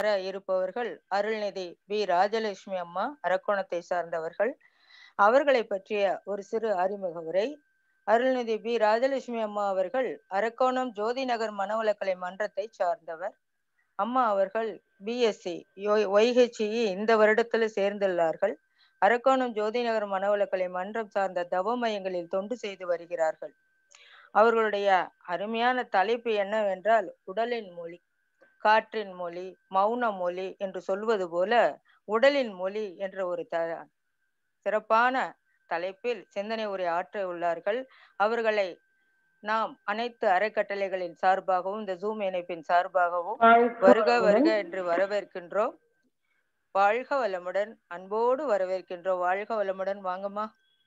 வர இருப்பவர்கள் அருள்நிதி வி ராஜலட்சுமி அம்மா அரக்கோணத்தை சார்ந்தவர்கள் அவர்களை பற்றிய ஒரு சிறு அறிமுக உரை அருள்நிதி பி ராஜலட்சுமி அம்மா அவர்கள் அரக்கோணம் ஜோதி நகர் மனவளக்கலை மன்றத்தை சார்ந்தவர் அம்மா அவர்கள் பிஎஸ்சி ஒய்ஹெச்இ இந்த வருடத்தில் சேர்ந்துள்ளார்கள் அரக்கோணம் ஜோதிநகர் மனவளக்கலை மன்றம் சார்ந்த தவ மையங்களில் தொண்டு செய்து வருகிறார்கள் அவர்களுடைய அருமையான தலைப்பு என்னவென்றால் உடலின் மொழி காற்றின் மொழி மௌன மொழி என்று சொல்வது போல உடலின் மொழி என்ற ஒரு த சிறப்பான தலைப்பில் சிந்தனை உரை ஆற்ற உள்ளார்கள் அவர்களை நாம் அனைத்து அறக்கட்டளைகளின் சார்பாகவும் இந்த ஜூம் இணைப்பின் சார்பாகவும் வருக வருக என்று வரவேற்கின்றோம் வாழ்க வளமுடன் அன்போடு வரவேற்கின்றோம் வாழ்க வளமுடன் வாங்கம்மா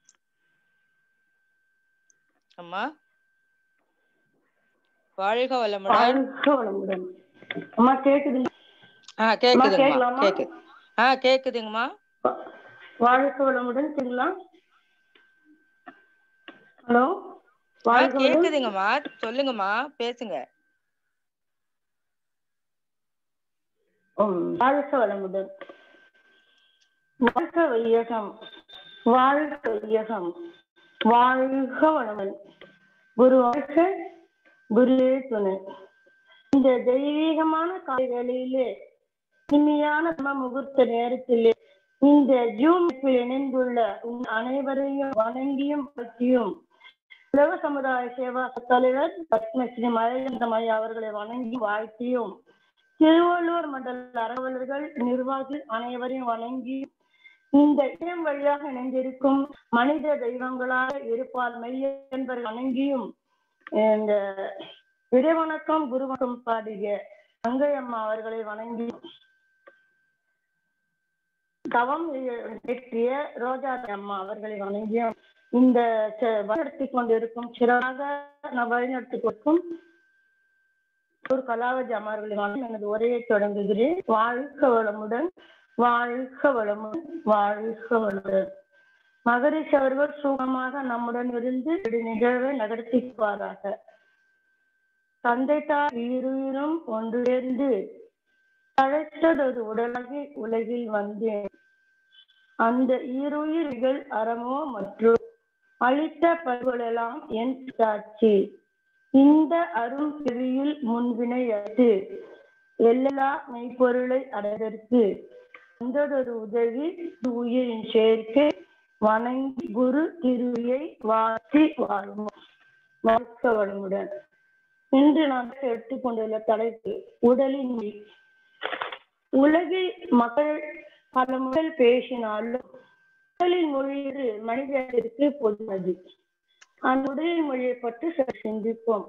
அம்மா வாழ்க வளமுடன் வாழ்க வளமுடன் அம்மா கேக்குது ஆ கேக்குதுங்கம்மா கேட்கலாமா? கேக்குது ஆ கேக்குதுங்கம்மா வாழ்க வளமுடன் சரிங்களா ஹலோ ஆ வாழ்க வளமுடன் கேக்குதுங்கம்மா சொல்லுங்கம்மா பேசுங்க ம், வாழ்க வளமுடன் வாழ்க வையகம் வாழ்க வையகம் வாழ்க வளமுடன் குரு வாழ்க குருவே துணை இந்த தெய்வீகமான காலை வேளையிலே இனிமையான பிரம்ம முகூர்த்த நேரத்திலே இந்த ஜூமில் இணைந்துள்ள உங்கள் அனைவரையும் வணங்கியும் பற்றியும் உலக சமுதாய சேவா தலைவர் பத்மஸ்ரீ மலையந்தமணி அவர்களை வணங்கி வாழ்த்தியும் திருவள்ளூர் மண்டல அறவலர்கள் நிர்வாகிகள் அனைவரையும் வணங்கி இந்த இடம் வழியாக இணைந்திருக்கும் மனித தெய்வங்களாக இருப்பார் மெய்ய என்பதை வணங்கியும் இந்த இறைவணக்கம் குருவணக்கம் பாடிய அங்கையம்மா அவர்களை வணங்கி தவம் இயற்றிய ரோஜா அம்மா அவர்களை வணங்கியும் இந்த ச- வழிநடத்தி கொண்டிருக்கும் சிறப்பாக நான் வழிநடத்தி கொடுக்கும் ஒரு கலாவதி அம்மார்களை வணங்கி எனது உரையை தொடங்குகிறேன் வாழ்க வளமுடன் வாழ்க வளமுடன் வாழ்க வளமுடன் மகரிஷ் அவர்கள் சுகமாக நம்முடன் இருந்து இந்த நிகழ்வை நடத்திக்குவாராக தந்தை தாய் இருவரும் ஒன்று சேர்ந்து அழைத்ததொரு உடலாகி உலகில் வந்தேன் அந்த ஈருயிர்கள் அறமோ மற்றும் அளித்த பல்களெல்லாம் என் சாட்சி இந்த அரும் பிரியில் முன்வினை அது எல்லா மெய்ப்பொருளை அடைவதற்கு அந்ததொரு உதவி உயிரின் சேர்க்கை வணங்கி குரு திருவியை வாசி வாழ்வோம் வாழ்க்க வளமுடன் இன்று நான் எடுத்துக்கொண்டுள்ள தலைப்பு உடலின் மொழி உலகில் மக்கள் பல முதல் பேசினாலும் உடலின் மொழியது மனிதத்திற்கு பொதுவானது அந்த உடலின் மொழியை பற்றி சற்று சிந்திப்போம்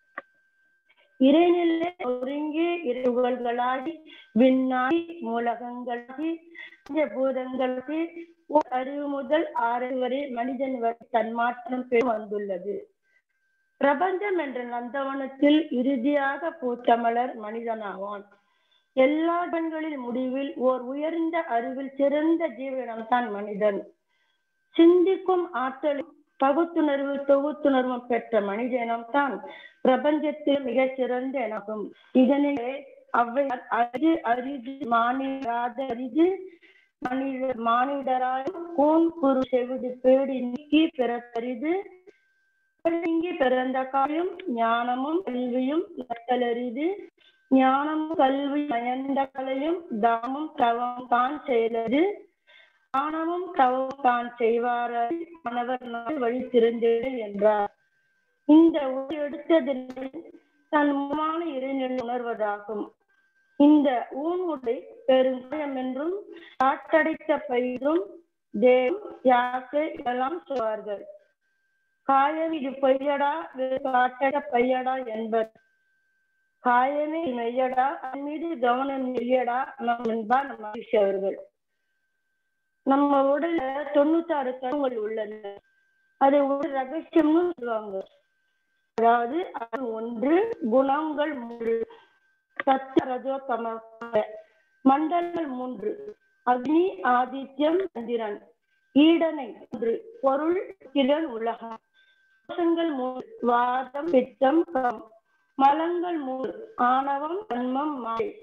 இறைநிலை ஒருங்கே இரவுகளாகி விண்ணாகி மூலகங்களாகி பூதங்களாகி ஓர் அறிவு முதல் ஆறு வரை மனிதன் வரை தன்மாற்றம் பெற வந்துள்ளது பிரபஞ்சம் என்ற நந்தவனத்தில் இறுதியாக பூத்தமலர் மனிதனாவான் எல்லா இடங்களில் முடிவில் ஓர் உயர்ந்த அறிவில் சிறந்த ஜீவனம்தான் மனிதன் சிந்திக்கும் ஆற்றல் பகுத்துணர்வு தொகுத்துணர்வும் பெற்ற மனித இனம்தான் பிரபஞ்சத்தில் மிக சிறந்த இனமாகும் இதனிலே அவை அரிது அரிது மானிடாத அரிது மனித மானிடராய் கூன் குரு செவிடு பேடி நீக்கி பிறத்தரிது நீங்கி பிறந்த காயும் ஞானமும் கல்வியும் நட்டலரிது ஞானமும் கல்வி மயந்த கலையும் தாமும் தவம் தான் செயலது ஞானமும் தவம் தான் செய்வாராய் மாணவர் நாள் வழி திறந்தேன் என்றார் இந்த உரை எடுத்ததில் தன் முகமான இறைநிலை உணர்வதாகும் இந்த ஊனுடை பெருங்காயம் என்றும் காற்றடைத்த பயிரும் தேவ் யாக்கை எல்லாம் சொல்வார்கள் காயம் இது பொய்யடா வேறு காட்டட பையடா என்பர் காயமே மெய்யடா அதன் மீது கவனம் இல்லையடா நம் என்பார் நம்ம மகிழ்ச்சி அவர்கள் நம்ம உடல்ல தொண்ணூத்தாறு தருவங்கள் உள்ளன அது ஒரு ரகசியம்னு சொல்லுவாங்க அதாவது அது ஒன்று குணங்கள் மூன்று சத்த ரஜோ தம மண்டலங்கள் மூன்று அக்னி ஆதித்யம் சந்திரன் ஈடனை மூன்று பொருள் திறன் உலகம் தோஷங்கள் மூன்று வாதம் பித்தம் கம் மலங்கள் மூன்று ஆணவம் கண்மம் மாயை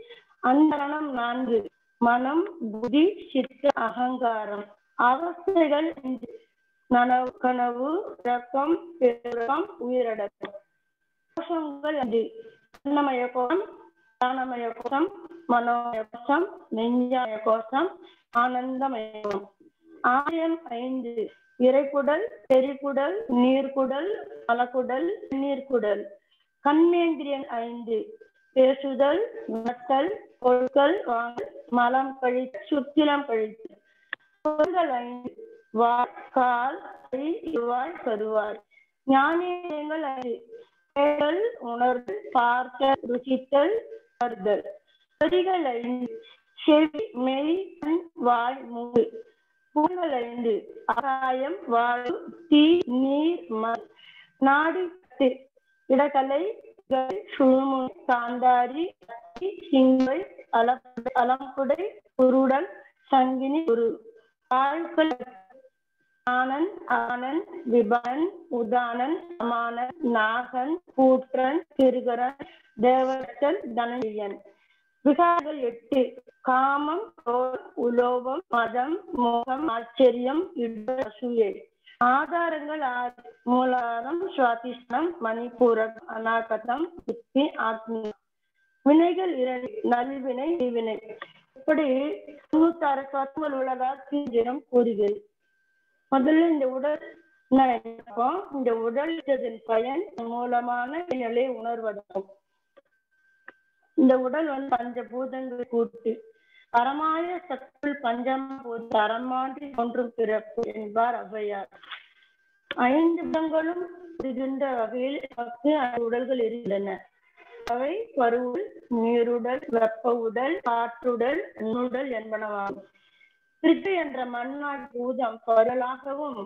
அந்தரணம் நான்கு மனம் புத்தி சித்த அகங்காரம் அவஸ்தைகள் ஐந்து. நனவு கனவு இறக்கம் பிறக்கம் உயிரடக்கம் கோஷங்கள் ஐந்து அன்னமய கோஷம் தானமய கோஷம் மனோமய கோஷம் நெஞ்சாய கோஷம் ஆனந்தமயம் ஆயம் ஐந்து இறைக்குடல் பெரிக்குடல் நீர்க்குடல் மலக்குடல் நீர்க்குடல் கண்மேந்திரியன் ஐந்து பேசுதல் நட்டல் பொருட்கள் வாங்கல் மலம் கழித்து சுத்திலம் கழித்து பொருள்கள் ஐந்து வாய் கால் கை இவாய் கருவாய் ஞானியங்கள் ஐந்து கேட்டல் உணர்தல் பார்த்தல் ருசித்தல் வருதல் செடிகள் ஐந்து செவி மெய் கண் வாய் மூடு பூங்கள் ஐந்து ஆகாயம் வாயு தீ நீர் மண் நாடி பத்து இடக்கலை சுழுமு காந்தாரி அத்தி, சிங்கை அலப்புடை அலம்புடை குருடன் சங்கினி குரு ஆழ்கள் ஆனன் ஆனன் விபான் உதானன் அமானன் நாகன் கூற்றன் திருகரன் தேவத்தன் தனஞ்சயன் விகாரங்கள் எட்டு காமம் கோல், உலோபம் மதம் மோகம் ஆச்சரியம் இட அசூயை ஆதாரங்கள் ஆறு மூலாதாரம் சுவாதிஷ்டம் மணிப்பூரம் அநாகதம் புத்தி ஆத்மீயம் வினைகள் இரண்டு நல்வினை தீவினை இப்படி தொண்ணூத்தாறு தத்துவங்கள் உள்ளதா தீவிரம் கூறுகிறது முதல்ல இந்த உடல் என்ன நினைப்போம் இந்த உடல் இதன் பயன் மூலமான நிலை உணர்வதாகும் இந்த உடல் வந்து பஞ்சபூதங்கள் கூட்டு பரமாய சத்துள் பஞ்சம போது தரமான்றி ஒன்றும் பிறப்பு என்பார் ஔவையார் ஐந்து புலங்களும் இருக்கின்ற வகையில் நமக்கு ஐந்து உடல்கள் இருக்கின்றன அவை பருவுடல் நீருடல் வெப்ப உடல் காற்றுடல் நுடல் என்பனவாகும் பிரித்து என்ற மண்ணாள் பூதம் பரலாகவும்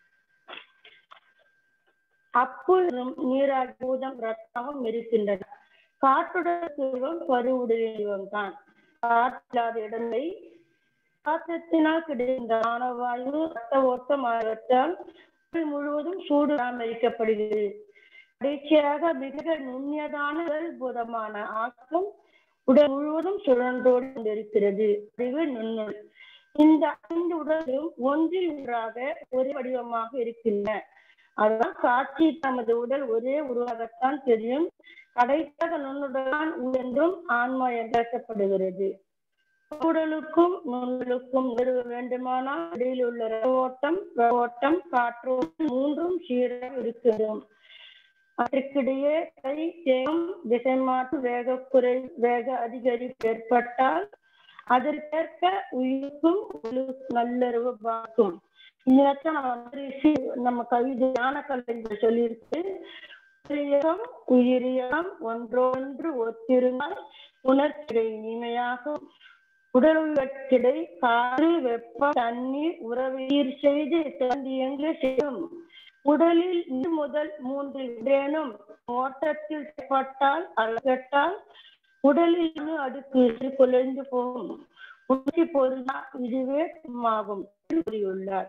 அப்புறம் நீராள் பூதம் ரத்தமும் இருக்கின்றன காற்றுடல் தீர்வம் பருவுடல் தான் காற்றில்லாத இடங்களை காற்றத்தினால் கிடைக்கின்ற ஆனவாயு ரத்த ஓட்டம் ஆகியவற்றால் உடல் முழுவதும் சூடு பராமரிக்கப்படுகிறது கடைசியாக மிக நுண்ணியதான உடல் பூதமான ஆக்கம் உடல் முழுவதும் சுழன்றோடு கொண்டிருக்கிறது அறிவு நுண்ணுள் இந்த ஐந்து உடலும் ஒன்றில் ஒன்றாக ஒரே வடிவமாக இருக்கின்றன அதுதான் காட்சி தமது உடல் ஒரே உருவாகத்தான் தெரியும் கடைசியாக நுண்ணுடலான் என்றும் ஆன்மா என்று பேசப்படுகிறது உடலுக்கும் நுண்ணுக்கும் நிறுவ வேண்டுமானால் இடையில் உள்ள ரத்த ஓட்டம் வெப்ப ஓட்டம் காற்றோட்டம் மூன்றும் சீராக இருக்கிறோம் அதற்கிடையே கை தேகம் திசை மாற்று வேக குறை வேக அதிகரிப்பு ஏற்பட்டால் அதற்கேற்ப உயிருக்கும் உடலுக்கும் நல்லறிவு பார்க்கும் இதத்தான் நம்ம வந்து ரிஷி- நம்ம கவிதை ஞான கலைஞர் சொல்லியிருக்கு உயிரியம் உயிரியம் ஒன்றொன்று ஒத்திருந்தால் உணர்ச்சியை இனிமையாகும் உடல் உயிர்க்கிடை காற்று வெப்பம் தண்ணீர் உறவீர் செய்து தந்தியங்கு செய்யும் உடலில் இது முதல் மூன்று இடேனும் ஓட்டத்தில் பட்டால் அழகட்டால் உடலில் இரு அடுக்கு இது குலைந்து போகும் உணர்ச்சி பொருளா இதுவே சும்மாகும் என்று கூறியுள்ளார்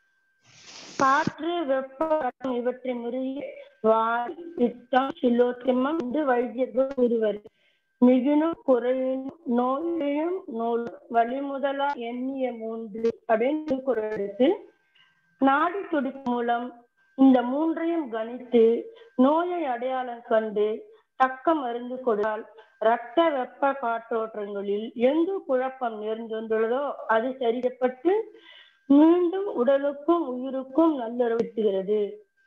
காற்று வெப்பம் இவற்றை முறையே வாய் பித்தம் சிலோத்திமம் என்று வைத்தியர்கள் கூறுவர் மிகுனும் குறையினும் நோயையும் நூல் வழி முதலா எண்ணிய மூன்று அப்படின்னு குரல் இருக்கு நாடி துடிப்பு மூலம் இந்த மூன்றையும் கணித்து நோயை அடையாளம் கண்டு தக்க மருந்து கொடுத்தால் இரத்த வெப்ப காற்றோட்டங்களில் எங்கு குழப்பம் நேர்ந்துள்ளதோ அது சரிக்கப்பட்டு மீண்டும் உடலுக்கும் உயிருக்கும் நல்லுறவுகிறது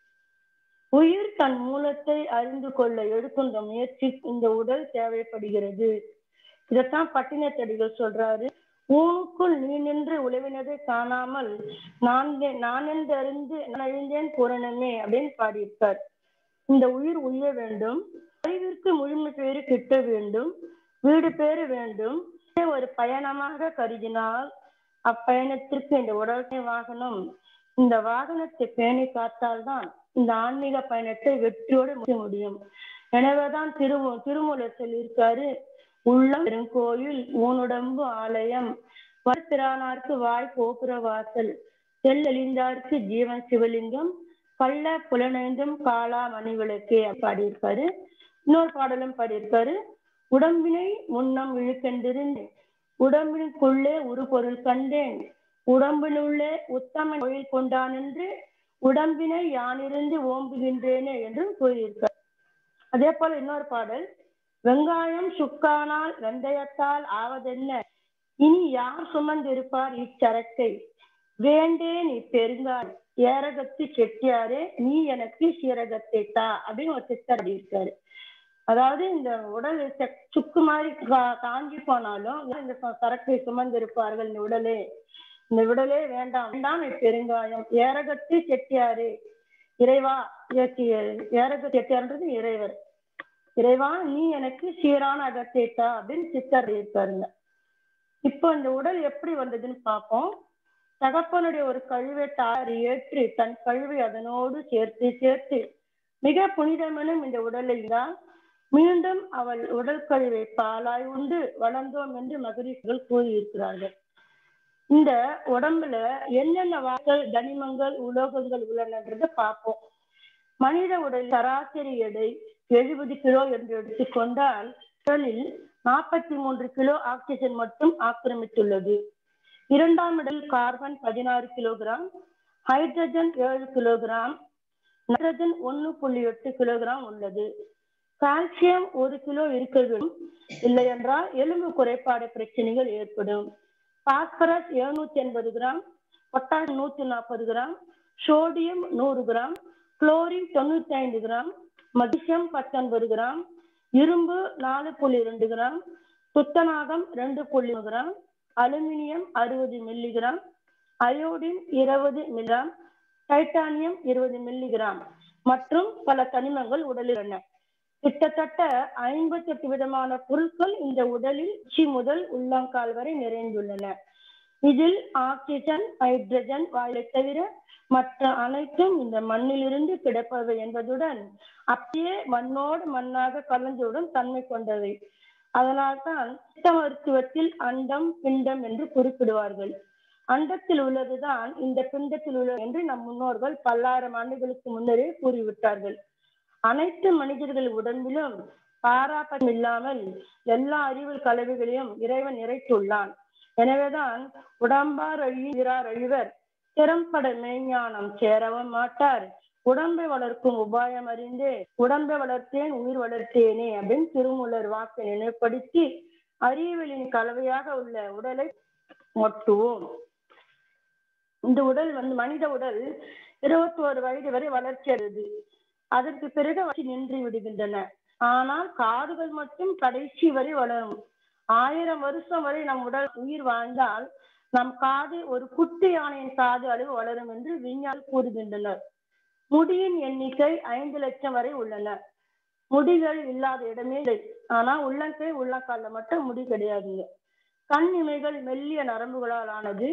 உயிர் தன் மூலத்தை அறிந்து கொள்ள எடுக்கின்ற முயற்சி இந்த உடல் தேவைப்படுகிறது இதைத்தான் பட்டினத்தடிகள் சொல்றாரு ஊனுக்குள் நீ நின்று உழவினதை காணாமல் நான் தே- நான் என்று அறிந்து நான் அழிந்தேன் பூரணமே அப்படின்னு பாடியிருக்கார் இந்த உயிர் உய்ய வேண்டும் அறிவிற்கு முழுமை பேறு கிட்ட வேண்டும் வீடு பேறு வேண்டும் இதை ஒரு பயணமாக கருதினால் அப்பயணத்திற்கு இந்த உடல்மை வாகனம் இந்த வாகனத்தை பேணி காத்தால்தான் இந்த ஆன்மீக பயணத்தை வெற்றியோடு முடிக்க முடியும் எனவேதான் திரு திருமூலர் சொல்லியிருக்காரு உள்ளம் பெருங்கோயில் ஊனுடம்பு ஆலயம் வருத்திரானார்க்கு வாய் கோபுர வாசல் செல்லெளிந்தார்க்கு ஜீவன் சிவலிங்கம் கள்ள புலனைந்தும் காளா மணி விளக்கே பாடியிருக்காரு இன்னொரு பாடலும் பாடியிருக்காரு உடம்பினை முன்னம் இழுக்கென்றிருந்து உடம்பினுக்குள்ளே ஒரு பொருள் கண்டேன் உடம்பினுள்ளே உத்தம தொழில் கொண்டான் என்று உடம்பினை யானிருந்து ஓம்புகின்றேனே என்று கூறியிருக்கார் அதே போல இன்னொரு பாடல் வெங்காயம் சுக்கானால் வெந்தயத்தால் ஆவதென்ன இனி யார் சுமந்திருப்பார் இச்சரக்கை வேண்டேன் இப்பெருங்காய் ஏரகத்து செட்டியாரே நீ எனக்கு சீரகத்தை தா அப்படின்னு ஒரு சித்தர் இருக்காரு அதாவது இந்த உடல் செ- சுக்கு மாதிரி கா- காஞ்சி போனாலும் இந்த ச- சரக்கை சுமந்திருப்பார்கள் இந்த உடலே இந்த உடலே வேண்டாம் வேண்டாம் இப்பெருங்காயம் ஏரகத்து செட்டியாரே இறைவா இயற்றி- ஏரக செட்டியார்ன்றது இறைவர் இறைவா நீ எனக்கு சீரான அகத்தை தா அப்படின்னு சித்தர் இருக்காருங்க இப்போ இந்த உடல் எப்படி வந்ததுன்னு பார்ப்போம் தகப்பனுடைய ஒரு கழிவை தார் ஏற்று தன் கழிவை அதனோடு சேர்த்து சேர்த்து மிக புனிதமெனும் இந்த உடலில் தான் மீண்டும் அவள் உடல் கழிவை பாலாய் உண்டு வளர்ந்தோம் என்று மகரிஷிகள் கூறியிருக்கிறார்கள் இந்த உடம்புல என்னென்ன வாக்கள் தனிமங்கள் உலோகங்கள் உள்ளனன்றதை பார்ப்போம் மனித உடல் சராசரி எடை எழுபது கிலோ என்று எடுத்துக்கொண்டால் உடலில் நாற்பத்தி மூன்று கிலோ ஆக்சிஜன் மட்டும் ஆக்கிரமித்துள்ளது இரண்டாம் இடம் கார்பன் பதினாறு கிலோகிராம் ஹைட்ரஜன் ஏழு கிலோகிராம் நைட்ரஜன் ஒன்று புள்ளி எட்டு கிலோகிராம் உள்ளது கால்சியம் ஒரு கிலோ இருக்க வேண்டும் இல்லை என்றால் எலும்பு குறைபாடு பிரச்சனைகள் ஏற்படும் பாஸ்பரஸ் எழுநூத்தி எண்பது கிராம் பொட்டாஷ் நூத்தி நாற்பது கிராம் சோடியம் நூறு கிராம் குளோரின் தொண்ணூத்தி ஐந்து கிராம் மக்னீசியம் பத்தொன்பது கிராம் இரும்பு நாலு புள்ளி ரெண்டு கிராம் துத்தநாகம் ரெண்டு புள்ளி கிராம் அலுமினியம் அறுபது மில்லிகிராம் அயோடின் இருபது மில்லிகிராம் டைட்டானியம் இருபது மில்லிகிராம் மற்றும் பல தனிமங்கள் உடலில் உள்ளன கிட்டத்தட்ட ஐம்பத்தி எட்டு விதமான பொருட்கள் இந்த உடலில் உச்சி முதல் உள்ளங்கால் வரை நிறைந்துள்ளன இதில் ஆக்சிஜன் ஹைட்ரஜன் வாயுவை தவிர மற்ற அனைத்தும் இந்த மண்ணிலிருந்து கிடைப்பவை என்பதுடன் அப்படியே மண்ணோடு மண்ணாக கலந்துடன் தன்மை கொண்டவை அதனால்தான் சித்த மருத்துவத்தில் அண்டம் பிண்டம் என்று குறிப்பிடுவார்கள் அண்டத்தில் உள்ளதுதான் இந்த பிண்டத்தில் உள்ளது என்று நம் முன்னோர்கள் பல்லாயிரம் ஆண்டுகளுக்கு முன்னரே கூறிவிட்டார்கள் அனைத்து மனிதர்கள் உடம்பிலும் பாராபம் இல்லாமல் எல்லா அறிவியல் கலவைகளையும் இறைவன் நிறைத்துள்ளான் எனவேதான் உடம்பார் அழிகிறார் அழிவர் திறம்பட மெய்ஞானம் சேரவும் மாட்டார் உடம்பை வளர்க்கும் உபாயம் அறிந்தே உடம்பை வளர்த்தேன் உயிர் வளர்த்தேனே அப்படின்னு திருமூலர் வாக்கை நினைப்படுத்தி அறிவியலின் கலவையாக உள்ள உடலை மொட்டுவோம் இந்த உடல் வந்து மனித உடல் இருபத்தி ஒரு வயது வரை வளர்ச்சி அடையுது அதற்கு பிறகு வளர்ச்சி நின்று விடுகின்றன ஆனால் காதுகள் மட்டும் கடைசி வரை வளரும் ஆயிரம் வருஷம் வரை நம் உடல் உயிர் வாழ்ந்தால் நம் காது ஒரு குட்டி யானையின் காது அளவு வளரும் என்று விஞ்ஞானி கூறுகின்றனர் முடியின் எண்ணிக்கை ஐந்து லட்சம் வரை உள்ளன முடிகள் இல்லாத இடமே இல்லை ஆனா உள்ளங்கை உள்ளங்கால்ல மட்டும் முடி கிடையாதுங்க கண் இமைகள் மெல்லிய நரம்புகளால் ஆனது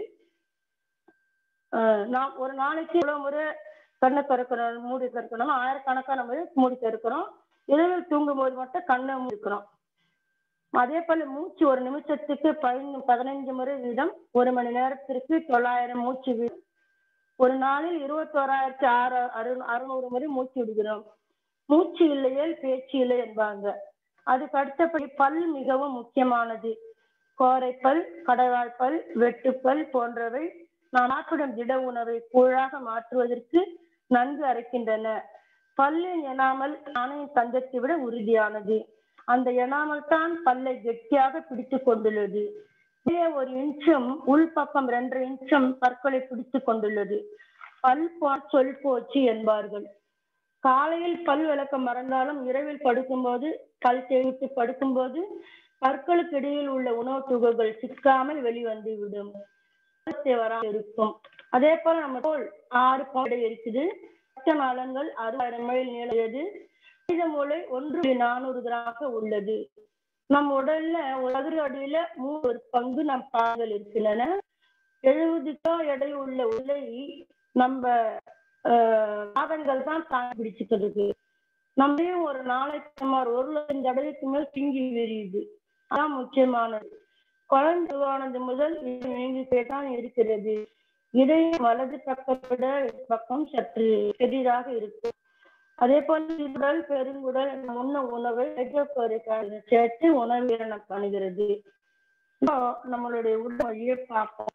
ஆஹ் நாம் ஒரு நாளைக்கு இவ்வளவு முறை கண்ணை திறக்கணும் மூடி திறக்கணும் ஆயிரக்கணக்கான முறை மூடி திறக்கிறோம் இரவில் தூங்கும் போது மட்டும் கண்ணை மூடிக்கிறோம் அதே போல மூச்சு ஒரு நிமிஷத்துக்கு பதினஞ்சு பதினைஞ்சு முறை வீதம் ஒரு மணி நேரத்திற்கு தொள்ளாயிரம் மூச்சு வீதம் ஒரு நாளில் இருபத்தோராயிரத்தி ஆறு அறு அறுநூறு முறை மூச்சு விடுகிறோம் மூச்சு இல்லையேல் பேச்சு இல்லை என்பாங்க அதுக்கு அடுத்தபடி பல் மிகவும் முக்கியமானது கோரைப்பல் கடவாய்ப்பல் வெட்டுப்பல் போன்றவை நாம் சாப்பிடும் திட உணவை கூழாக மாற்றுவதற்கு நன்கு அரைக்கின்றன பல்லின் எனாமல் யானையின் தந்தத்தை விட உறுதியானது அந்த எனாமல் தான் பல்லை கெட்டியாக பிடித்து கொண்டுள்ளது இதே ஒரு இன்ச்சும் உள்பக்கம் ரெண்டரை இன்ச்சும் பற்களை பிடித்து கொண்டுள்ளது பல் போ சொல் போச்சு என்பார்கள் காலையில் பல் விளக்க மறந்தாலும் இரவில் படுக்கும்போது பல் தேய்த்து படுக்கும்போது பற்களுக்கு இடையில் உள்ள உணவு துகள்கள் சிக்காமல் வெளிவந்து விடும் வராமல் இருக்கும் அதே போல நம்ம தோல் ஆறு பவுண்டை இருக்குது ரத்த நாளங்கள் அறுபதாயிரம் மைல் நீளது மனித மூளை ஒன்று நானூறு கிராமாக உள்ளது நம் உடல்ல உலகிற அடியில மூணு பங்கு நம் கால்கள் இருக்கின்றன எழுபது கிலோ எடை உள்ள உலை நம்ம பாதங்கள் தான் தாங்கி பிடிச்சுக்கிறது நம்மளையும் ஒரு நாளைக்கு சுமார் ஒரு லட்சம் தடவைக்கு மேல் பிங்கி விரியுது அதான் முக்கியமானது குழந்தை உருவானது முதல் நீங்கிட்டே தான் இருக்கிறது இதயம் வலது பக்கத்தை விட பக்கம் சற்று பெரிதாக இருக்கும் அதே போல உடல் பெருங்குடல் உண்ண உணவை சேர்த்து உணவீரணம் பண்ணுகிறது இப்போ நம்மளுடைய உடல் மொழியை பார்ப்போம்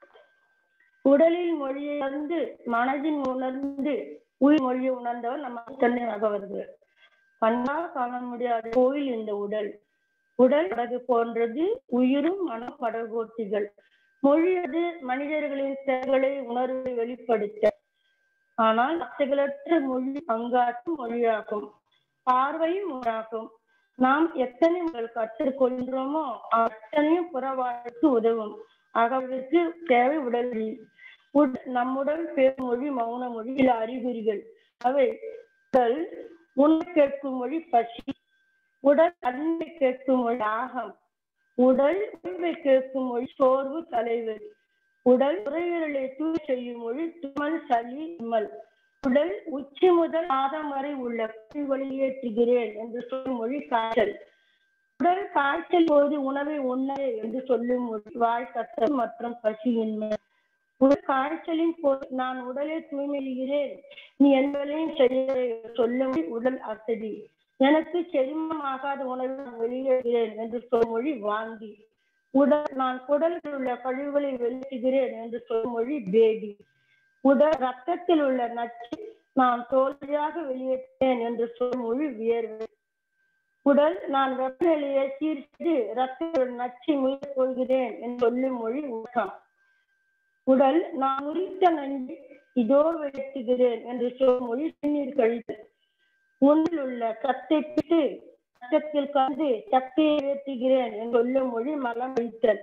உடலில் மொழியை உணர்ந்து மனதின் உணர்ந்து உயிர் மொழியை உணர்ந்தவர் நம்ம தன்னை வருது கண்ணால் காண முடியாத கோயில் இந்த உடல் உடல் படகு போன்றது உயிரும் மன படகோட்டிகள் மொழி அது மனிதர்களின் செயல்களை உணர்வை வெளிப்படுத்த ஆனால் அசைகளற்ற மொழி பங்காற்றும் மொழியாகும் பார்வையும் மொழியாகும் நாம் எத்தனை முதல் கற்றுக்கொள்கிறோமோ அத்தனையும் புறவாழ்வுக்கு உதவும் அகவிற்கு தேவை உடல் நம்முடன் பெருமொழி மௌன மொழி சில அறிகுறிகள் அவை உடல் உண்மை கேட்கும் மொழி பசி உடல் அன்மை கேட்கும் மொழி ஆகம் உடல் உண்மை கேட்கும் மொழி சோர்வு தலைவர் உடல் உரையீரலை தூய் செய்யும் மொழி துமல் சளி துமல் உடல் உச்சி முதல் பாதம் வரை உள்ள வெளியேற்றுகிறேன் என்று சொல்லும் மொழி காய்ச்சல் உடல் காய்ச்சல் போது உணவை உண்ணவே என்று சொல்லும் மொழி வாழ்க்கத்தல் மற்றும் பசியின்மை உடல் காய்ச்சலின் போது நான் உடலை தூய்மைகிறேன் நீ என்பதையும் செய்ய சொல்லும் உடல் அசதி எனக்கு செரிமமாகாத உணவை வெளியேறுகிறேன் என்று சொல்லும் மொழி வாங்கி உடல் நான் குடலில் உள்ள கழிவுகளை வெளியிடுகிறேன் என்று சொல்லும் மொழி பேடி உடல் ரத்தத்தில் உள்ள நச்சு நான் தோல்வியாக வெளியேற்றேன் என்று சொல்லும் மொழி வியர்வை உடல் நான் வெப்பநிலையை சீர் செய்து ரத்தத்தில் நச்சு முயற் கொள்கிறேன் என்று சொல்லும் மொழி ஊக்கம் உடல் நான் முறித்த நன்றி இதோ வெளியேற்றுகிறேன் என்று சொல்லும் மொழி சின்னீர் கழித்தல் உன்னில் உள்ள சத்தை பிட்டு சத்தத்தில் கலந்து சக்தியை ஏற்றுகிறேன் என்று சொல்லும் மொழி மலம் வைத்தல்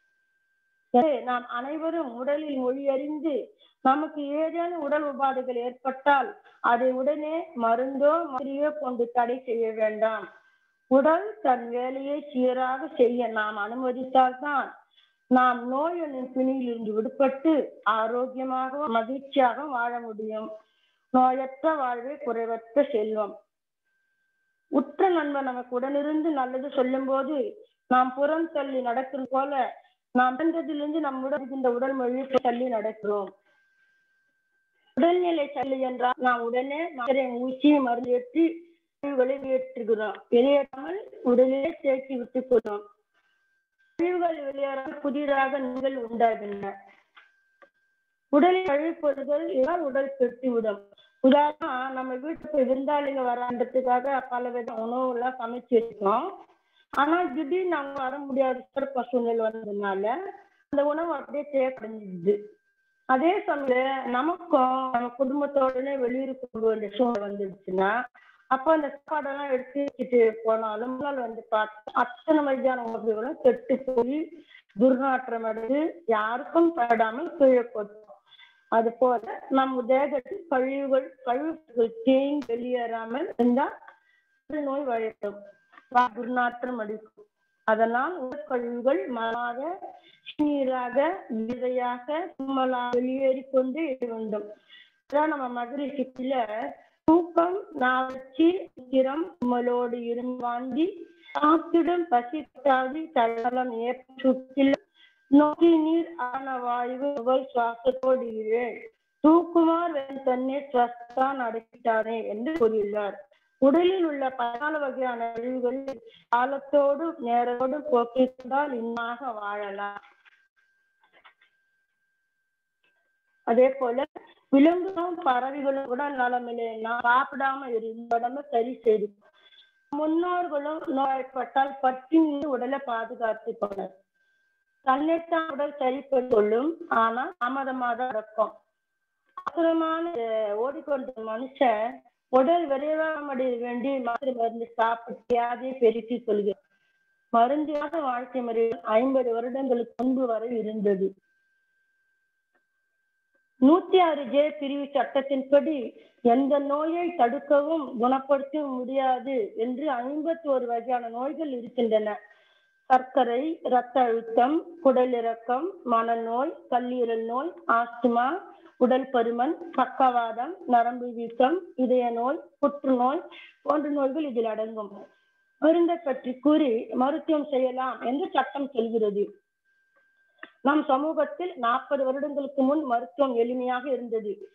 நாம் அனைவரும் உடலில் மொழி அறிந்து நமக்கு ஏதேனும் உடல் உபாதைகள் ஏற்பட்டால் அதை உடனே மருந்தோ மாதிரியோ கொண்டு தடை செய்ய வேண்டாம் உடல் தன் வேலையை சீராக செய்ய நாம் அனுமதித்தால்தான் நாம் நோய் என்னும் பிணியிலிருந்து விடுபட்டு ஆரோக்கியமாக மகிழ்ச்சியாக வாழ முடியும் நோயற்ற வாழ்வே குறைவற்ற செல்வம் உற்ற நண்பன் நமக்கு உடனிருந்து நல்லது சொல்லும் போது நாம் புறம் தள்ளி நடக்கிறது போல நாம் பிறந்ததிலிருந்து நம்முடன் இந்த உடல் மொழி தள்ளி நடக்கிறோம் உடல்நிலை சல்லி என்றால் நாம் உடனே ஊசி மருந்து ஏற்றி வெளியேற்றுகிறோம் வெளியேற்றாமல் உடலிலே தேக்கி விட்டுக் கொள்கிறோம் கழிவுகள் வெளியேறாமல் புதிதாக நீங்கள் உண்டாகின்றன உடலில் கழிப்பொருள்கள் இதால் உடல் கெட்டுவிடும் உதாரணம் நம்ம வீட்டுக்கு விருந்தாளிங்க வரான்றதுக்காக பல வித உணவு எல்லாம் சமைச்சு வச்சுக்கோம் ஆனா திடீர்னு அவங்க வர முடியாத சிறப்பு சூழ்நிலை வந்ததுனால அந்த உணவு அப்படியே தேக்கடைஞ்சிடுது அதே சமயம் நமக்கும் நம்ம குடும்பத்தோடனே வெளியூருக்கு கொண்டு வேண்டிய சூழ்நிலை வந்துடுச்சுன்னா அப்போ அந்த சாப்பாடெல்லாம் எடுத்து வச்சுட்டு போனாலும் முதல் வந்து பார்த்து அத்தனை வயதான உணவுகளும் கெட்டு போய் துர்நாற்றம் அடைந்து யாருக்கும் படாமல் கீழே போட்டோம் அது போல நம் தேகத்தில் கழிவுகள் கழிவுகள் தேங்கி வெளியேறாமல் இருந்தால் நோய் வழட்டும் துர்நாற்றம் அடிக்கும் அதனால் உடற்கழிவுகள் மலாக நீராக விதையாக தும்மலா வெளியேறி கொண்டு வேண்டும் அதான் நம்ம மதுரை சிட்டில தூக்கம் நாவச்சி உத்திரம் உம்மலோடு இரும்பாந்தி சாப்பிடும் பசி தாதி தளம் ஏற்ப சுற்றில நோக்கி நீர் ஆன வாயு நுகல் சுவாசத்தோடு இரு தூக்குமார் வெண் தன்னை ஸ்வஸ்தான் அடக்கிட்டானே என்று கூறியுள்ளார் உடலில் உள்ள பல வகையான அழிவுகள் காலத்தோடு நேரத்தோடு போக்கிக் கொண்டால் இன்னாக வாழலாம் அதே போல விலங்குகளும் பறவைகளும் உடல் நலமில்லைன்னா சாப்பிடாம இருந்த உடம்ப சரி செய்து முன்னோர்களும் நோய்பட்டால் பட்டினி உடலை பாதுகாத்துக் கொள்ளர் தன்னைத்தான் உடல் சரிப்படுத்திக் கொள்ளும் ஆனா தாமதமாக தான் இருக்கும் அசுரமான ஓடிக்கொண்ட மனுஷன் உடல் விரைவாமடைய வேண்டி மாத்திரை மருந்து சாப்பிட்டு வியாதியை பெருக்கிக் கொள்கிறார் மருந்தியாக வாழ்க்கை முறையில் ஐம்பது வருடங்களுக்கு முன்பு வரை இருந்தது நூத்தி ஆறு ஜே பிரிவு சட்டத்தின்படி எந்த நோயை தடுக்கவும் குணப்படுத்தவும் முடியாது என்று ஐம்பத்தி ஒரு வகையான நோய்கள் இருக்கின்றன சர்க்கரை இரத்த அழுத்தம் குடலிறக்கம் மனநோய் கல்லீரல் நோய் ஆஸ்துமா உடல் பருமன் பக்கவாதம் நரம்பு வீக்கம் இதய நோய் புற்றுநோய் போன்ற நோய்கள் இதில் அடங்கும் மருந்தை பற்றி கூறி மருத்துவம் செய்யலாம் என்று சட்டம் சொல்கிறது நம் சமூகத்தில் நாற்பது வருடங்களுக்கு முன் மருத்துவம் எளிமையாக இருந்தது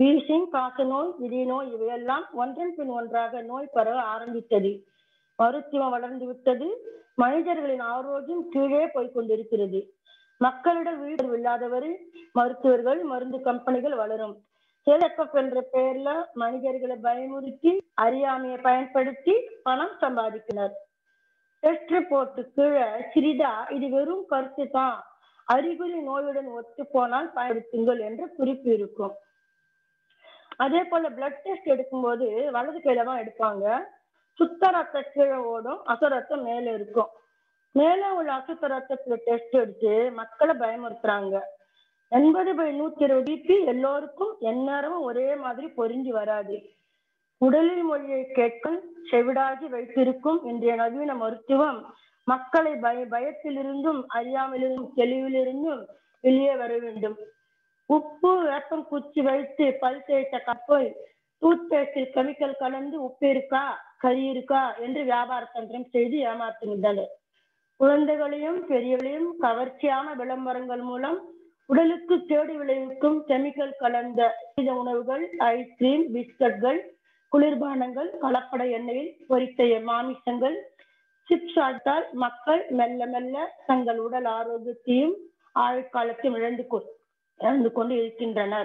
வீசிங் காசநோய் இதயநோய் இவையெல்லாம் ஒன்றன் பின் ஒன்றாக நோய் பரவ ஆரம்பித்தது மருத்துவம் வளர்ந்து விட்டது மனிதர்களின் ஆரோக்கியம் கீழே போய் கொண்டிருக்கிறது மக்களிடம் விழிப்புணர்வு இல்லாதவரை மருத்துவர்கள் மருந்து கம்பெனிகள் வளரும் சேலக்கப் என்ற பெயர்ல மனிதர்களை பயமுறுத்தி அறியாமையை பயன்படுத்தி பணம் சம்பாதிக்கினர் டெஸ்ட் ரிப்போர்ட் கீழே சிறிதா இது வெறும் கருத்து தான் அறிகுறி நோயுடன் ஒத்து போனால் பயன்படுத்துங்கள் என்ற குறிப்பு இருக்கும் அதே போல பிளட் டெஸ்ட் எடுக்கும்போது வலது கையில தான் எடுப்பாங்க சுத்த ரத்த கீழே ஓடும் அசு ரத்தம் மேல இருக்கும் மேல உள்ள அசுத்த ரத்தத்துல டெஸ்ட் எடுத்து மக்களை பயமுறுத்துறாங்க எண்பது பை நூத்தி இருபது பிபி எல்லோருக்கும் எந்நேரமும் ஒரே மாதிரி பொருந்தி வராது உடலில் மொழியை கேட்க செவிடாகி வைத்திருக்கும் இன்றைய நவீன மருத்துவம் மக்களை பய பயத்திலிருந்தும் அறியாமலிருந்தும் தெளிவிலிருந்தும் வெளியே வர வேண்டும் உப்பு வேப்பம் குச்சி வைத்து பல் தேய்த்த கப்பை டூத் பேஸ்டில் கெமிக்கல் கலந்து உப்பு இருக்கா கறி இருக்கா என்று வியாபார தந்திரம் செய்து ஏமாற்றுகின்றனர் குழந்தைகளையும் பெரியவர்களையும் கவர்ச்சியான விளம்பரங்கள் மூலம் உடலுக்கு கேடு விளைவிக்கும் கெமிக்கல் கலந்த இந்த உணவுகள் ஐஸ்கிரீம் பிஸ்கட்கள் குளிர்பானங்கள் கலப்பட எண்ணெயில் பொரித்த மாமிசங்கள் சிப்ஸ் ஆட்டால் மக்கள் மெல்ல மெல்ல தங்கள் உடல் ஆரோக்கியத்தையும் ஆயுட்காலத்தையும் இழந்து கொ இழந்து கொண்டு இருக்கின்றனர்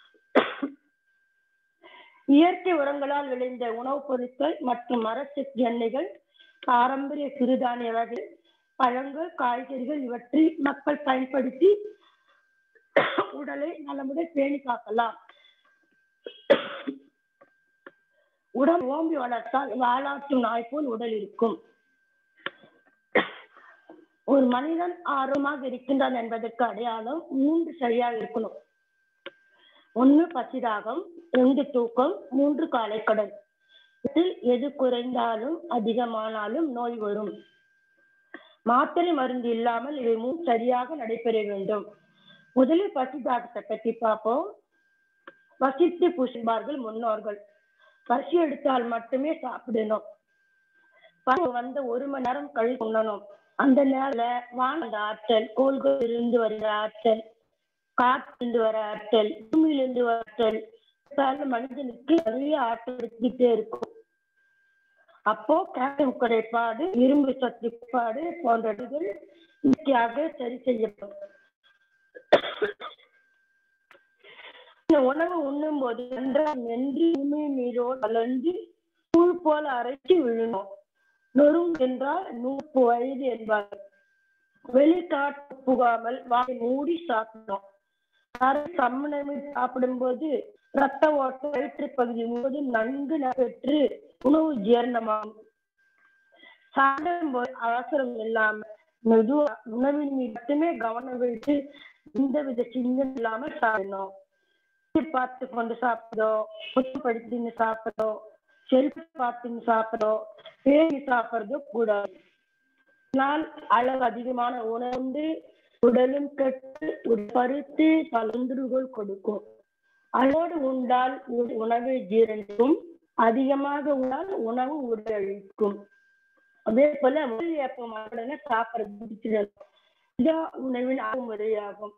இயற்கை உரங்களால் விளைந்த உணவுப் பொருட்கள் மற்றும் மரச்செக்கு எண்ணெய்கள் பாரம்பரிய சிறுதானிய வகை பழங்கள் காய்கறிகள் இவற்றை மக்கள் பயன்படுத்தி உடலை நலமுடன் பேணி காக்கலாம் உடல் ஓம்பி வளர்த்தால் வாலாட்டும் நாய் போல் உடல் இருக்கும் ஒரு மனிதன் ஆர்வமாக இருக்கின்றான் என்பதற்கு அடையாளம் மூன்று சரியாக இருக்கணும் ஒன்று பசிதாகம் ரெண்டு தூக்கம் மூன்று காலைக்கடன் இதில் எது குறைந்தாலும் அதிகமானாலும் நோய் வரும் மாத்திரை மருந்து இல்லாமல் இவை மூணு சரியாக நடைபெற வேண்டும் முதலில் பசிதாகத்தை பற்றி பார்ப்போம் பசித்து புசிப்பார்கள் முன்னோர்கள் பசி எடுத்தால் மட்டுமே சாப்பிடணும் பசி வந்த ஒரு மணி நேரம் கழித்து உண்ணணும் அந்த நேரத்துல வானந்த ஆற்றல் கோள்கள் இருந்து வருகிற ஆற்றல் காற்றிலிருந்து வர ஆற்றல் பூமியிலிருந்து வர ஆற்றல் இதனால மனிதனுக்கு நிறைய ஆற்றல் எடுத்துக்கிட்டே இருக்கும் அப்போ கால்சியம் குறைபாடு இரும்பு சத்து குறைபாடு போன்றவைகள் இயற்கையாக சரி செய்யப்படும் இந்த உணவு உண்ணும் போது நன்றாக மென்று உமி நீரோடு கலந்து தூள் போல அரைச்சி விழணும் நொறும் என்றால் நூறு வயது என்பார் வெளிக்காட்டு புகாமல் வாய் மூடி சாப்பிடணும் அரை சம்மணமே சாப்பிடும்போது ரத்த ஓட்டம் வயிற்று பகுதி முழுவதும் நன்கு பெற்று உணவு ஜீரணமாகும் சாப்பிடும்போது அவசரம் இல்லாம மெதுவா உணவின் மீது மட்டுமே கவனம் வைத்து எந்தவித சிந்தனை இல்லாமல் சாப்பிடணும் பார்த்து கொண்டு சாப்பிடோ புத்தம் படிச்சுன்னு சாப்பிடோ செல்ஃபி பார்த்துன்னு சாப்பிடோ பேசி சாப்பிடுறதோ கூடாது நாள் அளவு அதிகமான உணவு உடலும் கெட்டு பருத்து பலந்துருகள் கொடுக்கும் அதோடு உண்டால் உணவை ஜீரணிக்கும் அதிகமாக உண்டால் உணவு உடலழிக்கும் அதே போல ஏப்பம் உடனே சாப்பிடுறது பிடிச்சிடணும் இதான் உணவின் முறையாகும்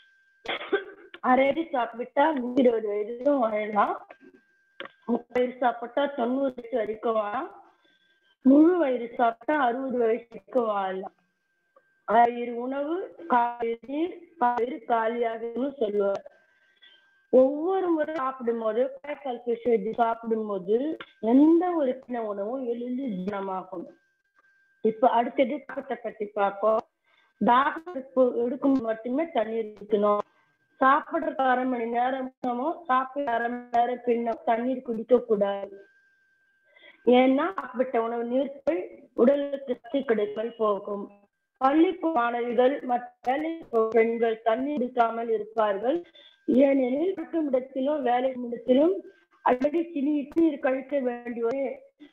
அரையடி சாப்பிட்டா இருபது வயதும் வாழலாம் முப்பது வயசு சாப்பிட்டா தொண்ணூறு வயசு வரைக்கும் வாழலாம் முழு வயிறு சாப்பிட்டா அறுபது வயசு வரைக்கும் வாழலாம் ஆயிரம் உணவு காலையில் காலையில் காலியாகும்னு சொல்லுவார் ஒவ்வொரு முறை சாப்பிடும் போது பேக்கால் பிஷ் வச்சு சாப்பிடும் போது எந்த ஒரு சின்ன உணவும் எளிதில் ஜீரணமாகும் இப்ப அடுத்தது தாகத்தை பத்தி பார்ப்போம் தாகத்துக்கு எடுக்கும் மட்டுமே தண்ணீர் இருக்கணும் சாப்பிடுறதுக்கு அரை மணி நேரமோ சாப்பிட அரை மணி நேரம் பின்ன தண்ணீர் குடிக்க கூடாது ஏன்னா சாப்பிட்ட உணவு நீர்கள் உடலுக்கு சக்தி கிடைக்காமல் போகும் பள்ளி மாணவிகள் மற்ற வேலை பெண்கள் தண்ணீர் குடிக்காமல் இருப்பார்கள் ஏனெனில் இருக்கும் இடத்திலும் வேலை இடத்திலும் அடிக்கடி சினி நீர் கழிக்க வேண்டிய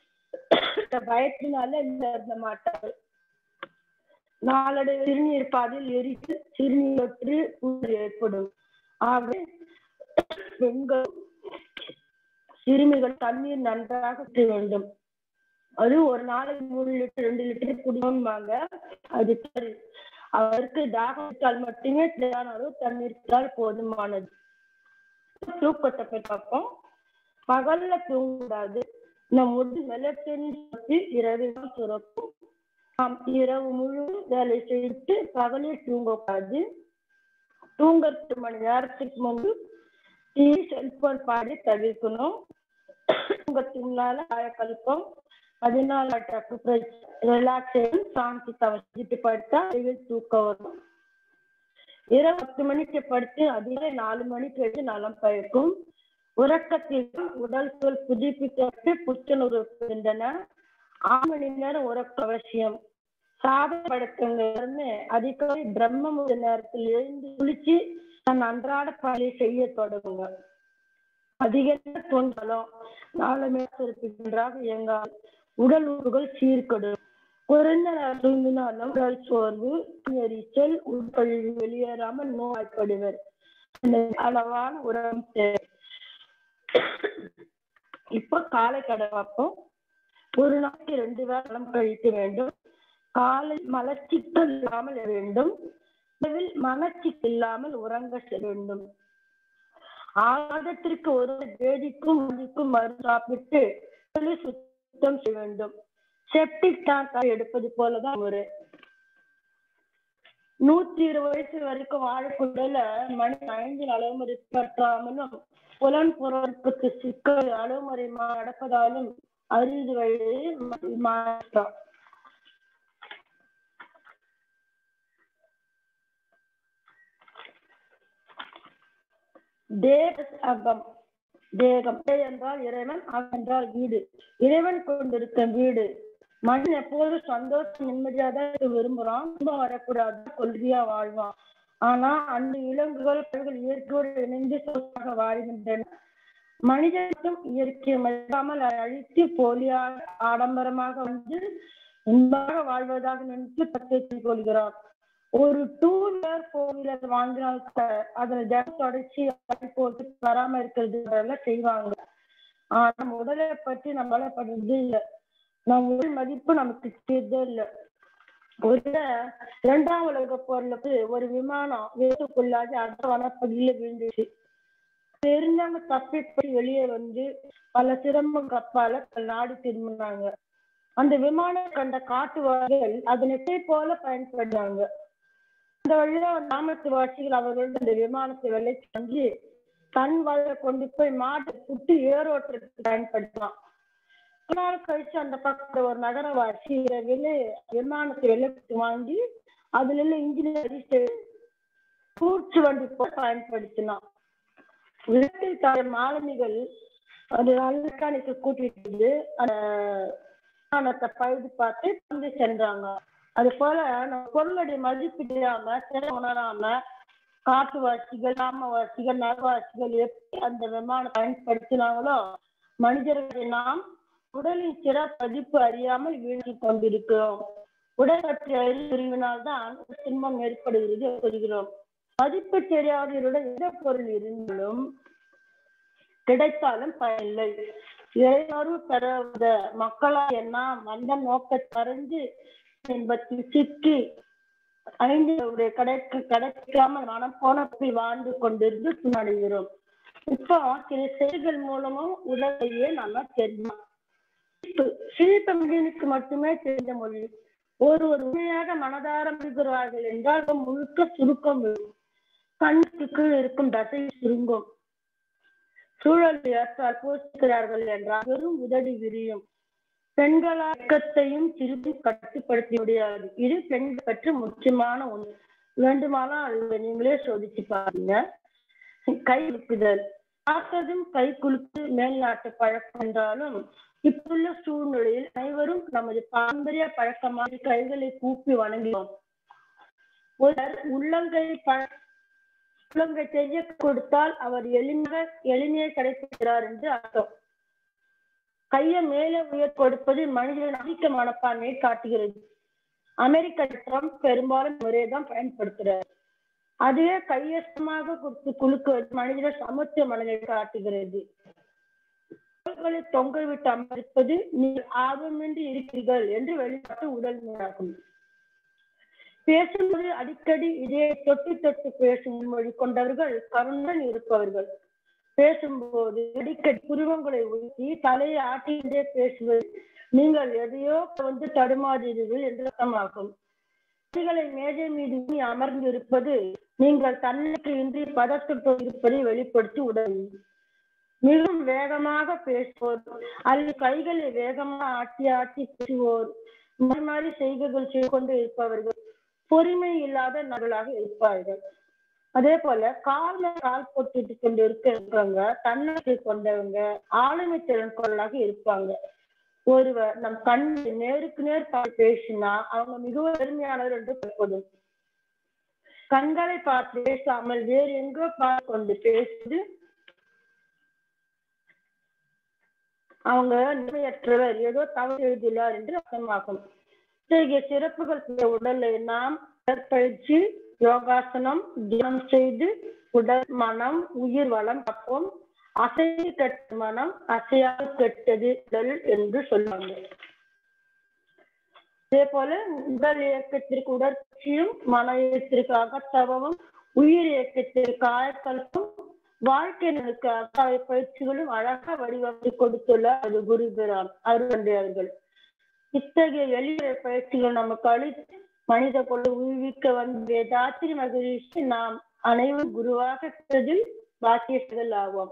பயத்தினால இருந்த மாட்டார்கள் நாளடைவு சிறுநீர் பாதையில் எரித்து சிறுநீர் தொற்று ஏற்படும் ஆகவே பெண்கள் சிறுமிகள் தண்ணீர் நன்றாக குடிக்க வேண்டும் அது ஒரு நாளைக்கு மூணு லிட்டர் ரெண்டு லிட்டர் குடிக்கணும்பாங்க அது சரி அவருக்கு தாகத்தால் மட்டுமே தேவையான அளவு தண்ணீர் குடித்தால் போதுமானது தூக்கத்தை பற்றி பார்ப்போம் பகல்ல தூங்கக்கூடாது நம் உடல் மெலட்டனின் இரவில் சுரக்கும் நாம் இரவு முழு வேலை செய்து பகலே தூங்கக்கூடாது தூங்கறது மணி நேரத்துக்கு முன்பு டிவி செல்போன் பாடி தவிர்க்கணும் தூங்கத்துக்கு முன்னால காயக்கழுப்பம் பதினாலு ரிலாக்ஸேஷன் சாந்தி தவச்சிட்டு படுத்தா அறிவில் தூக்கம் வரும் இரவு பத்து மணிக்கு படுத்து அதிகாலை நாலு மணிக்கு எழுந்து நலம் பயக்கும் உறக்கத்தில் உடல் சொல் புதுப்பிக்கப்பட்டு புத்துணர்வு பெறுகின்றன ஆறு மணி நேரம் உறக்க அவசியம் சாதப்படுத்தவங்க அதிகாலை பிரம்ம முழு நேரத்தில் எழுந்து குளிச்சு தன் அன்றாட பணியை செய்ய தொடங்குங்க அதிக தோன்றலும் நாளுமே நன்றாக இயங்காது உடல் உறுப்புகள் சீர்கடும் குறைந்த நேரம் தூங்கினாலும் உடல் சோர்வு எரிச்சல் உட்கழிவு வெளியேறாமல் நோய்ப்படுவர் அளவான உரம் தேவை இப்ப காலை கடை வைப்போம் ஒரு நாளைக்கு ரெண்டு வேளம் கழிக்க வேண்டும் காலை மலச்சிக்கல் இல்லாமல் வேண்டும் இரவில் மனச்சிக்கல் இல்லாமல் உறங்க செல்ல வேண்டும் ஆதத்திற்கு ஒரு வேதிக்கும் வலிக்கும் மருந்து சாப்பிட்டு சுத்தம் செய்ய வேண்டும் செப்டிக் டேங்க் எடுப்பது போலதான் ஒரு நூத்தி இருபது வயசு வரைக்கும் வாழக்குள்ள மணி ஐந்து அளவுமுறை பற்றாமலும் புலன் பொருட்களுக்கு சிக்கல் அளவுமுறை நடப்பதாலும் அறுபது வயது மாற்றம் தேகம் தேகம் என்றால் இறைவன் அவன் என்றால் வீடு இறைவன் கொண்டிருக்கும் வீடு மனிதன் எப்போதும் சந்தோஷம் நிம்மதியா தான் விரும்புறான் துன்பம் வரக்கூடாது கொள்கையா வாழ்வான் ஆனா அந்த விலங்குகள் பல்கள் இயற்கையோடு இணைந்து சொத்தாக வாழ்கின்றன மனிதனும் இயற்கை மதிக்காமல் அழித்து போலியாக ஆடம்பரமாக வந்து இன்பாக வாழ்வதாக நினைத்து தத்தை கொள்கிறார் ஒரு டூ வீலர் ஃபோர் வீலர் வாங்கினால் அதுல ஜடம் தொடச்சி போட்டு பராமரிக்கிறது எல்லாம் செய்வாங்க ஆனா நம்ம உடலை பற்றி நம்மளால படுறது இல்லை நம்ம உடல் மதிப்பு நமக்கு தெரியதே இல்லை ஒரு இரண்டாம் உலக போர்லுக்கு ஒரு விமானம் வேட்டுக்குள்ளாகி அடுத்த வனப்பகுதியில விழுந்துச்சு தெரிஞ்சவங்க தப்பிப்படி வெளியே வந்து பல சிரமம் கப்பால நாடு திரும்பினாங்க அந்த விமானம் கண்ட காட்டுவார்கள் அதனை போல பயன்படுறாங்க அந்த வழியில கிராமத்து வாசிகள் அவர்கள் அந்த விமானத்தை வெள்ளை செஞ்சு தன் வழியை கொண்டு போய் மாட்டு புட்டு ஏரோட்டுறதுக்கு பயன்படுத்தலாம் நாள் கழிச்சு அந்த பக்கத்துல ஒரு நகரவாசி இரவில் விமானத்தை வெள்ளத்துக்கு வாங்கி அதுல உள்ள இன்ஜினியர் கூர்ச்சு வண்டி போல பயன்படுத்தினான் விளக்கில் தாழ மாலுமிகள் அது மெக்கானிக்கு கூட்டிட்டு அந்த விமானத்தை பழுது பார்த்து வந்து சென்றாங்க அது போல நம்ம பொருளுடைய மதிப்பு தெரியாம திரை உணராம காட்டுவாசிகள் கிராமவாசிகள் நகவாசிகள் எப்படி அந்த விமானம் பயன்படுத்தினாங்களோ மனிதர்களை நாம் உடலின் சிறப்பதிப்பு அறியாமல் வீழ்ச்சி கொண்டிருக்கிறோம் உடல் பற்றிய பிரிவினால் தான் துன்பம் ஏற்படுகிறது கூறுகிறோம் மதிப்பு தெரியாதவருடன் எந்த பொருள் இருந்தாலும் கிடைத்தாலும் பயனில்லை இறையுணர்வு பெறாத மக்களால் என்ன வந்த நோக்கத்தை அறிந்து என்பத்தில் சிக்கி ஐந்து கிடைக்க கிடைக்காமல் மனம் போனப்பில் வாழ்ந்து கொண்டிருந்து துணடைகிறோம் இப்போ சில செய்திகள் மூலமும் உதவியே நம்ம தெரியும் சிரிப்பு மனிதனுக்கு மட்டுமே தெரிந்த மொழி ஒரு ஒரு உண்மையாக மனதார இருக்கிறார்கள் என்றால் முழுக்க சுருக்கம் வரும் கண்ணுக்கு கீழ் இருக்கும் தசை சுருங்கும் சூழல் ஏற்றால் போசிக்கிறார்கள் என்றால் வெறும் உதடி விரியும் பெண்களாக்கத்தையும் திருப்பி கட்டுப்படுத்த முடியாது இது பெண்கள் பற்றி முக்கியமான ஒன்று வேண்டுமானால் அதை நீங்களே சோதிச்சு பாருங்க கை குலுக்குதல் பார்த்ததும் கை குலுக்கு மேல்நாட்டு பழக்கம் என்றாலும் இப்புள்ள சூழ்நிலையில் அனைவரும் நமது பாரம்பரிய பழக்கமாக கைகளை கூப்பி வணங்குகிறோம் ஒருவர் உள்ளங்கை பழ உள்ளங்கை செய்ய கொடுத்தால் அவர் எளிமையாக எளிமையை கிடைக்கிறார் என்று அர்த்தம் கையை மேலே உயர் கொடுப்பது மனிதனின் அதிக மனப்பான்மையை காட்டுகிறது அமெரிக்க ட்ரம்ப் பெரும்பாலும் முறையைதான் பயன்படுத்துறார் அதுவே கையசமாக கொடுத்து குலுக்குவது மனிதன சமத்துவ மனதை காட்டுகிறது தொங்க விட்டு அமர்ப்பது நீ ஆர்வமின்றி இருக்கிறீர்கள் என்று வெளிப்பாட்டு உடல் ஆகும் பேசும்போது அடிக்கடி இதே தொட்டு தொட்டு பேசும் மொழி கொண்டவர்கள் கருணுடன் இருப்பவர்கள் பேசும்போது அடிக்கடி புருவங்களை ஊற்றி தலையை ஆட்டிக்கிட்டே பேசுவது நீங்கள் எதையோ வந்து தடுமாறுகிறீர்கள் என்று அர்த்தமாகும் கைகளை மேஜை மீது ஊனி அமர்ந்திருப்பது நீங்கள் தன்னிற்கு இன்றி பதற்றத்தோடு இருப்பதை வெளிப்படுத்தி உதவும் மிகவும் வேகமாக பேசுவோர் அல்லது கைகளை வேகமாக ஆட்டி ஆட்டி பேசுவோர் மாறி மாறி செய்கைகள் செய்து கொண்டு இருப்பவர்கள் பொறுமை இல்லாத நபர்களாக இருப்பார்கள் அதே போல கால்ல கால் போட்டுட்டு கொண்டு இருக்கிறவங்க தன்னம்பிக்கை கொண்டவங்க ஆளுமை திறன் கொள்ளலாக இருப்பாங்க ஒருவர் நம் கண் நேருக்கு நேர் பார்த்து பேசினா அவங்க மிகவும் பெருமையானவர் என்று பொருள் கண்களை பார்த்து பேசாமல் வேறு எங்கோ பார்த்து கொண்டு பேசுவது அவங்க நிலையற்றவர் ஏதோ தவறு எழுதியுள்ளார் என்று அர்த்தமாகும் இத்தகைய சிறப்புகள் கொண்ட உடலை நாம் உடற்பயிற்சி யோகாசனம் தியானம் செய்து உடல் மனம் உயிர் வளம் காப்போம் அசை கெட்ட மனம் அசையாது கெட்டது உடல் என்று சொல்லுவாங்க அதே போல உடல் இயக்கத்திற்கு உடற்பயிற்சியும் மன இயக்கத்திற்கு அகத்தவமும் உயிர் இயக்கத்திற்கு ஆயக்கல்பம் வாழ்க்கை நலுக்கு அக்காவை பயிற்சிகளும் அழகா வடிவமைத்து கொடுத்துள்ள அது குருபிரான் அருவண்டையர்கள் இத்தகைய எளிய பயிற்சிகள் நமக்கு அளித்து மனித கொண்டு உயிர்விக்க வந்த வேதாத்திரி மகிழ்ச்சி நாம் அனைவரும் குருவாக பெற்றதில் பாக்கியர்கள் ஆவோம்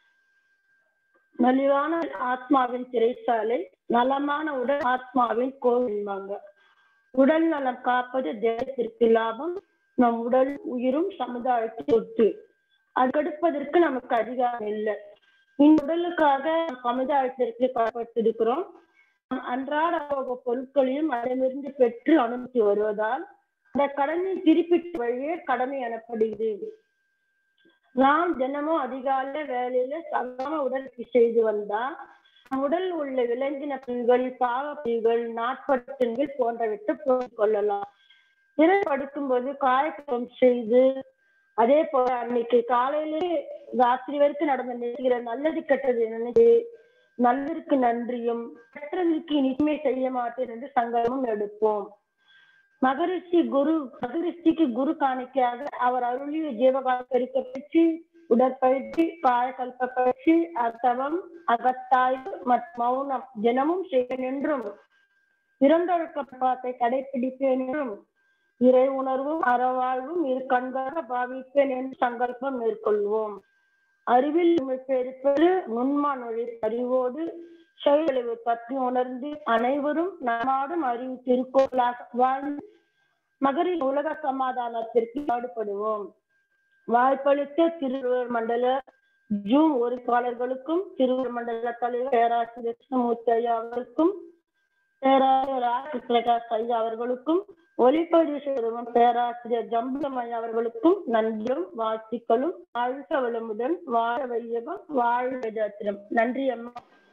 மலிவான ஆத்மாவின் சிறைச்சாலை நலமான உடல் ஆத்மாவின் கோவில்வாங்க உடல் நலம் காப்பது தேசத்திற்கு லாபம் நம் உடல் உயிரும் சமுதாயத்திற்கு சொத்து அது கெடுப்பதற்கு நமக்கு அதிகாரம் இல்லை இந்த உடலுக்காக சமுதாயத்திற்கு காப்பட்டிருக்கிறோம் அன்றாட பொருட்களையும் அதனிருந்து பெற்று அனுமதி வருவதால் அந்த கடனை திருப்பிட்டு வழியே கடமை எனப்படுகிறது நாம் தினமும் அதிகாலை வேலையில சகம உடற்பயிற்சி செய்து வந்தா உடல் உள்ள விலங்கின பிரிவுகள் பாகப்பிரிவுகள் நாட்பட்டன்கள் போன்றவற்றை போட்டுக் கொள்ளலாம் இரவு படுக்கும்போது காயக்கம் செய்து அதே போல அன்னைக்கு காலையிலே ராத்திரி வரைக்கும் நடந்த நிகழ்கிற நல்லது கெட்டது நினைச்சு நல்லதற்கு நன்றியும் கெட்டதற்கு இனிமே செய்ய மாட்டேன் என்று சங்கல்பம் எடுப்போம் மகரிஷி குரு மகரிஷிக்கு குரு காணிக்கையாக அவர் அருளிய ஜீவகால பெருக்க பயிற்சி உடற்பயிற்சி காயகல்ப பயிற்சி அர்த்தவம் அகத்தாய்வு மற்றும் மௌனம் தினமும் செய்வேன் என்றும் இறந்தொழுக்கப்பாட்டை கடைபிடிப்பேன் என்றும் இறை உணர்வும் அறவாழ்வும் இரு கண்காக பாவிப்பேன் என்று சங்கல்பம் மேற்கொள்வோம் அறிவில் பெருப்பெரு நுண்மானொழி அறிவோடு செயலழிவு பற்றி உணர்ந்து அனைவரும் நாடும் அறிவு திருக்கோளாக வாழ்ந்து மகரின் உலக சமாதானத்திற்கு பாடுபடுவோம் வாய்ப்பளித்த திருவள்ளுவர் மண்டல ஜூம் ஒருப்பாளர்களுக்கும் திருவள்ளுவர் மண்டல தலைவர் பேராசிரியர் கிருஷ்ணமூர்த்தி ஐயா அவர்களுக்கும் பேராசிரியர் ஆர் பிரகாஷ் ஐயா அவர்களுக்கும் ஒளிப்பதிவு செய்தவன் பேராசிரியர் ஜம்புலம் ஐயா அவர்களுக்கும் நன்றியும் வாழ்த்துக்களும் வாழ்க வளமுடன் வாழ வையகம் வாழ வேதாத்திரம் நன்றி அம்மா